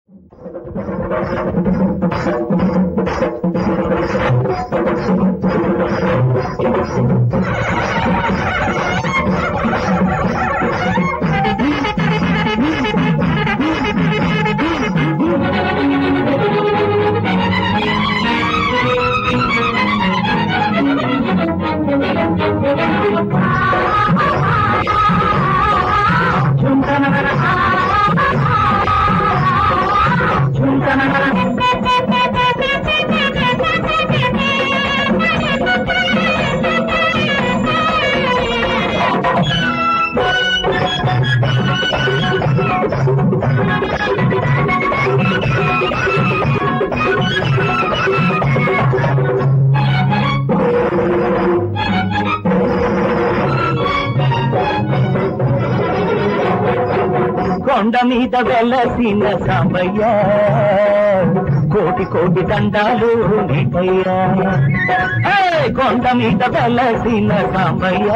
కొండ మీద వెలసిన సాంబయ్య కోటి కోటి దండాలు నీకయ్యా ఏయ్! కొండ మీద వెలసిన సాంబయ్య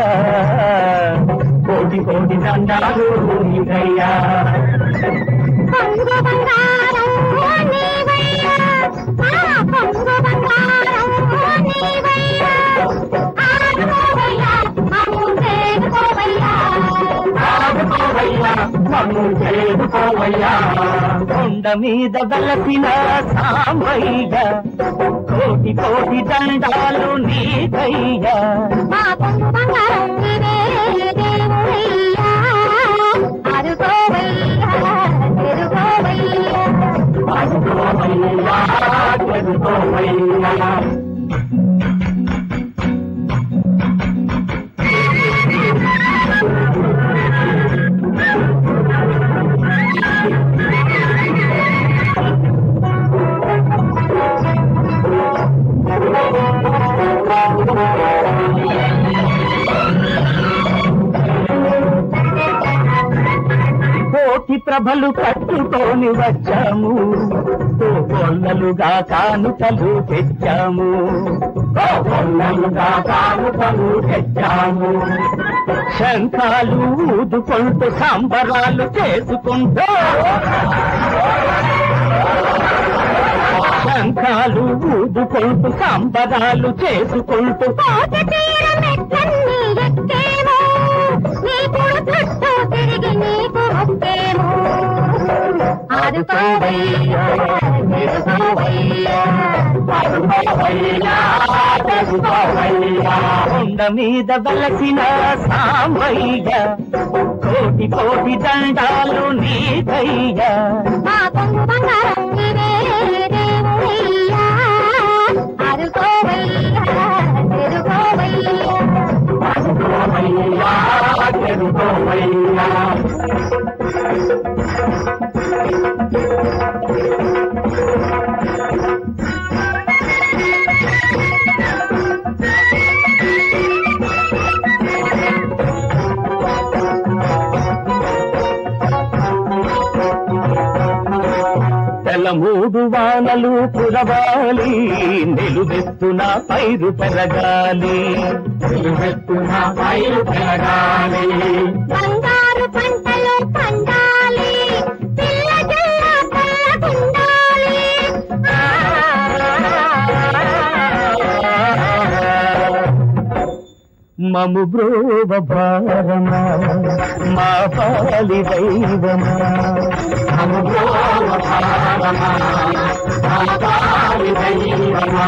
కోటి కోటి దండాలు నీకయ్యా పొంగు బంగారం నీవయ్యా ఆ పొంగు బంగారం నీవయ్యా ఆడుకోవయ్యా మమ్ము చేరుకోవయ్యా ఆడుకోవయ్యా, మమ్ము చేరుకోవయ్యా. కొండ మీద వెలసిన సాంబయ్య కోటి కోటి దండాలు నీకయ్యా మా పొంగు బంగారం నీవే దేవుడయ్యా ఆడుకోవయ్యా చేరుకోవయ్యా ఆడుకోవయ్యా, చేరుకోవయ్యా. కోటి ప్రభలు కట్టుకొని వచ్చాము కొల్లలుగా కానుకలు తెచ్చాము కొల్లలుగా కానుకలు తెచ్చాము శంఖాలు ఊదుకుంటూ సంబరాలు చేసుకుంటూ శంఖాలు ఊదుకుంటూ సంబరాలు చేసుకుంటూ కోట తీర మెట్లన్నీ ఎక్కేమో నీకుడు చుట్టూ తిరిగి నీకు మొక్కేమో ఆడుకోవయ్యా చేరుకోవయ్యా కొండ మీద వెలసిన సాంబయ్య కోటి కోటి దండాలు నీకయ్యా మా కొంగు బంగారం నీవే దేవుడయ్యా ఆడుకోవయ్యా చేరుకోవయ్యా తెల్ల మూడు వానలు కురవాలి నిలువెత్తున పైరు పెరగాలి నిలువెత్తున పైరు పెరగాలి బంగారు పంటలు పండాలి పిల్ల జల్ల పల్లకుండాలి మము బ్రోవ భారమా మా పాలి దైవమా మము బ్రోవ భారమా మా పాలి దైవమా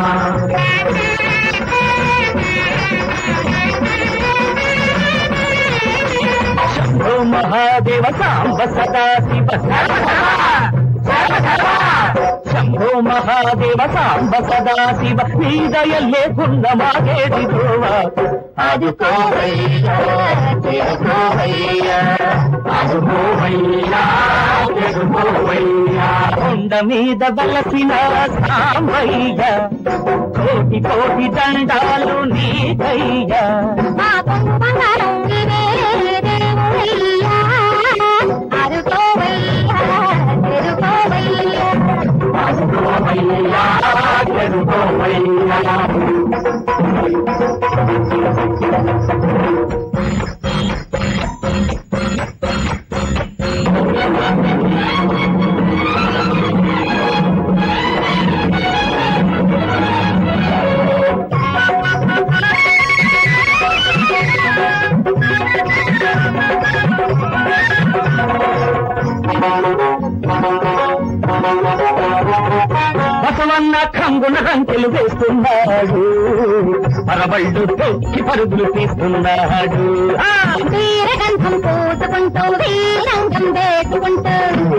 శంభో మహాదేవ సాంబ సదా శివ శంభో మహాదేవ సాంబ సదా శివ నీ దయ లేకుండా మాగేది గోవా ఆదుకోవయ్యా చేరుకోవయ్యా ఆదుకోవయ్యా చేరుకోవయ్యా కొండ మీద వలసిన సాంబయ్య కోటి కోటి దండాలు నీకయ్యా మా కొంగు బంగారం నీవే దేవుడయ్యా ఆడుకోవయ్యా చేరుకోవయ్యా ఆదుకోవయ్యా చేరుకోవయ్యా రమ్మన్న కంగున రంకెలు వేస్తున్నాడు పరబళ్ళు తొక్కి పరుగులు తీస్తున్నాడు ఆ! వీరగంధం పూసుకుంటూ వీరంగం వేసుకుంటూ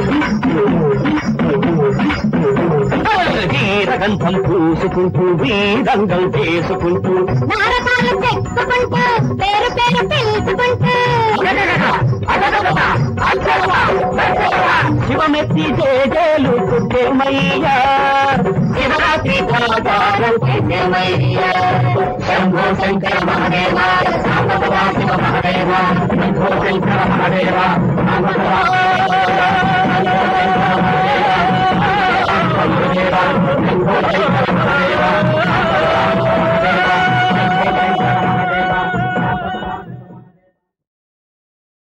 వీరగంధం పూసుకుంటూ వీరంగం వేసుకుంటూ నారకాలు చెక్కుకుంటూ పేరు పేరు పిలుచుకుంటూ శివమెత్తి జేజేలు కుట్టేమయ్యా శివరాత్రి కళాకారం చేసేమయ్యా శంభో శంకర మహదేవ సాంబవ శివ మహదేవ శంభో శంకర మహదేవ సాంబవ శంభో శంకర